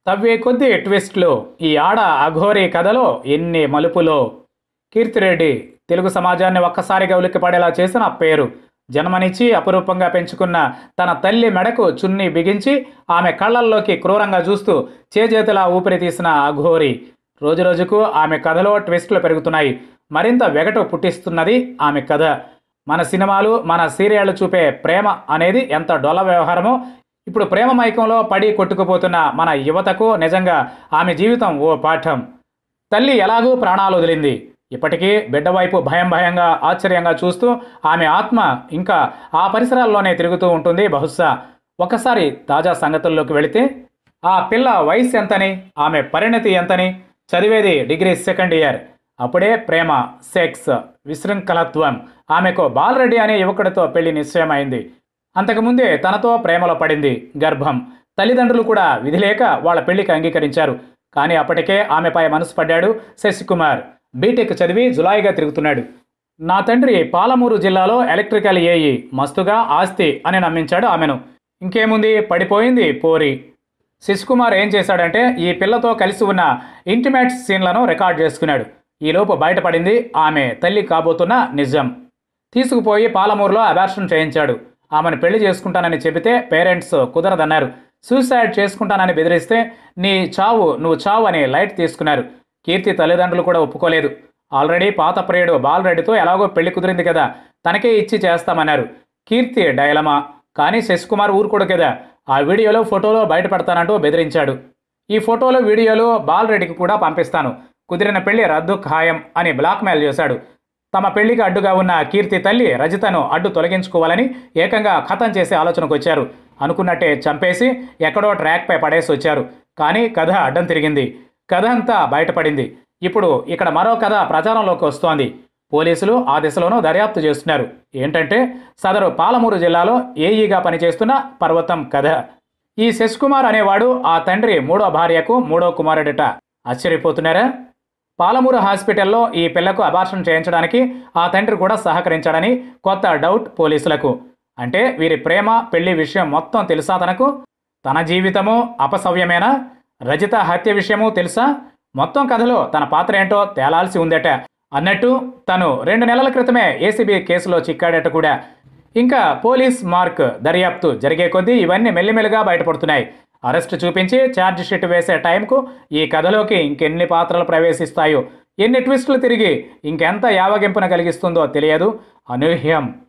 తవ్వే కొద్ది ట్విస్ట్లు ఈ ఆడ అఘోరీ కథలో ఎన్ని మలుపులో కీర్తిరెడ్డి తెలుగు సమాజాన్ని ఒక్కసారిగా ఉలిక్కిపడేలా చేసిన పేరు జన్మనిచ్చి అపురూపంగా పెంచుకున్న తన తల్లి మెడకు చున్ని బిగించి ఆమె కళ్ళల్లోకి క్రూరంగా చూస్తూ చేజేతులా ఊపిరి తీసిన అఘోరి రోజురోజుకు ఆమె కథలో ట్విస్టులు పెరుగుతున్నాయి మరింత వెగటు పుట్టిస్తున్నది ఆమె కథ మన సినిమాలు మన సీరియళ్లు చూపే ప్రేమ అనేది ఎంత డొల్ల వ్యవహారమో ఇప్పుడు ప్రేమ మైకంలో పడి కొట్టుకుపోతున్న మన యువతకు నిజంగా ఆమె జీవితం ఓ పాఠం తల్లి ఎలాగూ ప్రాణాలు వదిలింది ఇప్పటికీ బిడ్డ వైపు భయం భయంగా ఆశ్చర్యంగా చూస్తూ ఆమె ఆత్మ ఇంకా ఆ పరిసరాల్లోనే తిరుగుతూ ఉంటుంది బహుశా ఒకసారి తాజా సంగతుల్లోకి వెళితే ఆ పిల్ల వయసు ఎంతని ఆమె పరిణతి ఎంతని చదివేది డిగ్రీ సెకండ్ ఇయర్ అప్పుడే ప్రేమ సెక్స్ విశృంఖలత్వం ఆమెకు బాలరెడ్డి అనే యువకుడితో పెళ్లి నిశ్చయమైంది అంతకుముందే తనతో ప్రేమలో పడింది గర్భం తల్లిదండ్రులు కూడా విధి లేక వాళ్ళ పెళ్లికి అంగీకరించారు కానీ అప్పటికే ఆమెపై మనసు పడ్డాడు శశికుమార్ బీటెక్ చదివి జులాయిగా తిరుగుతున్నాడు నా తండ్రి పాలమూరు జిల్లాలో ఎలక్ట్రికల్ ఏఈ మస్తుగా ఆస్తి అని నమ్మించాడు ఆమెను ఇంకేముంది పడిపోయింది పోరి శశికుమార్ ఏం చేశాడంటే ఈ పిల్లతో కలిసి ఉన్న ఇంటిమేట్ సీన్లను రికార్డ్ చేసుకున్నాడు ఈలోపు బయటపడింది ఆమె తల్లి కాబోతున్న నిజం తీసుకుపోయి పాలమూరులో అబార్షన్ చేయించాడు ఆమెను పెళ్లి చేసుకుంటానని చెబితే పేరెంట్స్ కుదరదన్నారు సూసైడ్ చేసుకుంటానని బెదిరిస్తే నీ చావు నువ్వు చావు అని లైట్ తీసుకున్నారు కీర్తి తల్లిదండ్రులు కూడా ఒప్పుకోలేదు ఆల్రెడీ పాత ప్రియుడు బాలరెడ్డితో ఎలాగో పెళ్లి కుదిరింది కదా తనకే ఇచ్చి చేస్తామన్నారు కీర్తి డైలమా కానీ శశికుమార్ ఊరుకోడు కదా ఆ వీడియోలో ఫోటోలో బయటపడతానంటూ బెదిరించాడు ఈ ఫోటోలు వీడియోలు బాలరెడ్డికి కూడా పంపిస్తాను కుదిరిన పెళ్లి రద్దు ఖాయం అని బ్లాక్మెయిల్ చేశాడు తమ పెళ్లికి అడ్డుగా ఉన్న కీర్తి తల్లి రజితను అడ్డు తొలగించుకోవాలని ఏకంగా ఖతం చేసే ఆలోచనకు వచ్చారు అనుకున్నట్టే చంపేసి ఎక్కడో ట్రాక్పై పడేసి వచ్చారు కానీ కథ అడ్డం తిరిగింది కథ అంతా బయటపడింది ఇప్పుడు ఇక్కడ మరో కథ ప్రచారంలోకి వస్తోంది పోలీసులు ఆ దిశలోనూ దర్యాప్తు చేస్తున్నారు ఏంటంటే సదరు పాలమూరు జిల్లాలో ఏఈగా పనిచేస్తున్న పర్వతం కథ ఈ శశికుమార్ అనేవాడు ఆ తండ్రి మూడో భార్యకు మూడో కుమారుడిట ఆశ్చర్యపోతున్నారా పాలమూరు హాస్పిటల్లో ఈ పిల్లకు అబార్షన్ చేయించడానికి ఆ తండ్రి కూడా సహకరించాడని కొత్త డౌట్ పోలీసులకు అంటే వీరి ప్రేమ పెళ్లి విషయం మొత్తం తెలుసా తనకు తన జీవితము అపసవ్యమేనా రజిత హత్య విషయము తెలుసా మొత్తం కథలో తన పాత్ర ఏంటో తేలాల్సి ఉందట అన్నట్టు తను రెండు నెలల క్రితమే ఏసీబీ కేసులో చిక్కాడట కూడా ఇంకా పోలీస్ మార్క్ దర్యాప్తు జరిగే కొద్దీ ఇవన్నీ మెల్లిమెల్లిగా బయటపడుతున్నాయి అరెస్ట్ చూపించి ఛార్జ్ షీట్ వేసే టైంకు ఈ కథలోకి ఇంకెన్ని పాత్రలు ప్రవేశిస్తాయో ఎన్ని ట్విస్టులు తిరిగి ఇంకెంత యావగింపున కలిగిస్తుందో తెలియదు అనూహ్యం